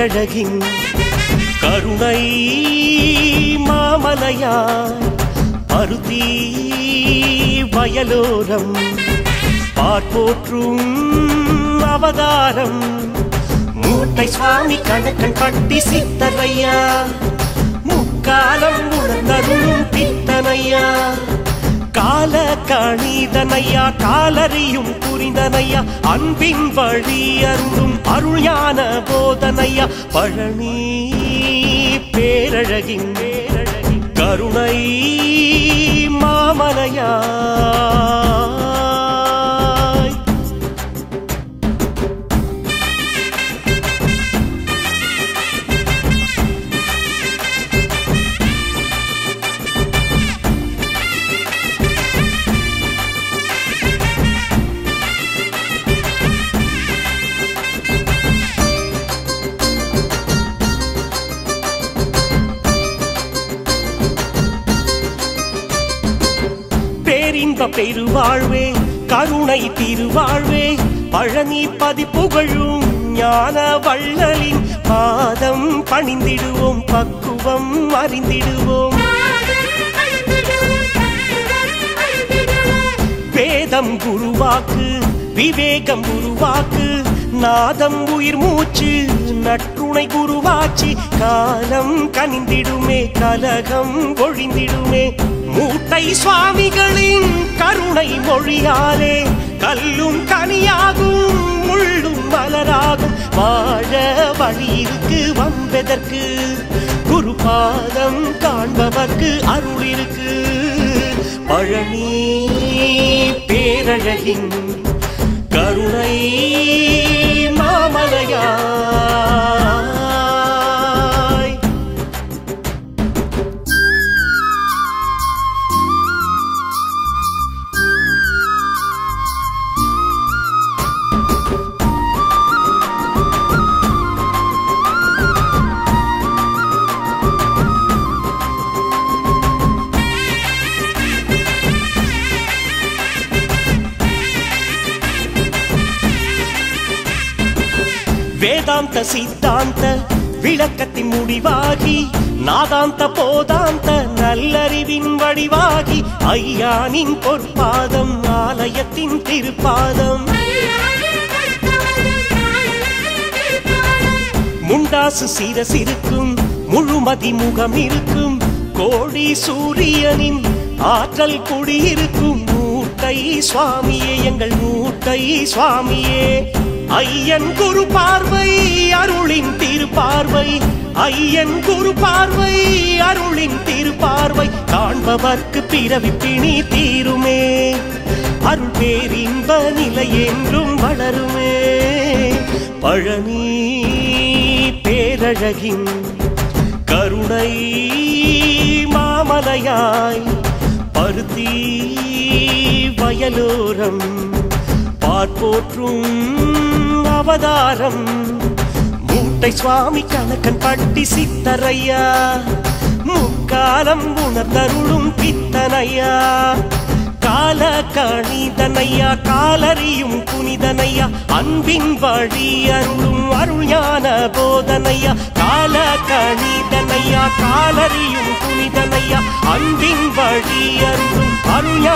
பேரழகின் கருணை மாமலையாய் பருத்தி வயலோரம் பார்ப்போற்றும் அவதாரம் மூட்டை சுவாமி கணக்கன் பட்டி சித்தரையா முக்காலம் உணர்ந்தருளும் பித்தனையா கால கணிதனையா காலறியும் புரிந்தனையா அன்பின் வழி அருளும் அருள்ஞான போதனையா பழனி பேரழகின் பேரழகின் கருணை மாமலையாய் பேரின்ப பெருவாழ்வே கருணை திருவாழ்வே பழனி பதி புகழும் ஞான வள்ளலின் பாதம் பணிந்திடுவோம் பக்குவம் அறிந்திடுவோம் வேதம் குருவாக்கு விவேகம் குருவாக்கு நாதம் உயிர் மூச்சு நற்றுணை குருவாச்சி காலம் கனிந்திடுமே கலகம் ஒழிந்திடுமே மூட்டை சுவாமிகளின் கருணை மொழியாலே கல்லும் கனியாகும் முள்ளும் மலராகும் வாழ வழி இருக்கு வம்பெதற்கு குரு பாதம் காண்பவர்க்கு அருள் இருக்கு பழனி பேரழகின் கருணை மாமலையாய் வேதாந்த சித்தாந்த விளக்கத்தின் முடிவாகி நாதாந்த போதாந்த நல்லறிவின் வடிவாகி ஐயானின் பொற்பாதம் ஆலயத்தின் திருப்பாதம் முண்டாசு சீரசிருக்கும் முழுமதி முகம் இருக்கும் கோடி சூரியனின் ஆற்றல் குடியிருக்கும் மூட்டை சுவாமியே எங்கள் மூட்டை சுவாமியே ஐயன் குரு பார்வை அருளின் திருப்பார்வை ஐயன் குரு பார்வை அருளின் திருப்பார்வை காண்பவர்க்கு பிறவி பிணி தீருமே அருள் பேரின்ப நிலை என்றும் வளருமே பழனி பேரழகின் கருணை மாமலையாய் பருத்தி வயலோரம் பார்ப்போற்றும் அவதாரம் மூட்டை சுவாமி கணக்கன் பட்டி சித்தரையா முக்காலம் உணர்ந்தருளும் பித்தனையா கால கணிதனையா காலறியும் புனிதனையா அன்பின் வழி அருளும் அருள்ஞான போதனையா கால கணிதனையா காலறியும் புனிதனையா அன்பின் வழி அருளும் அருள்ஞான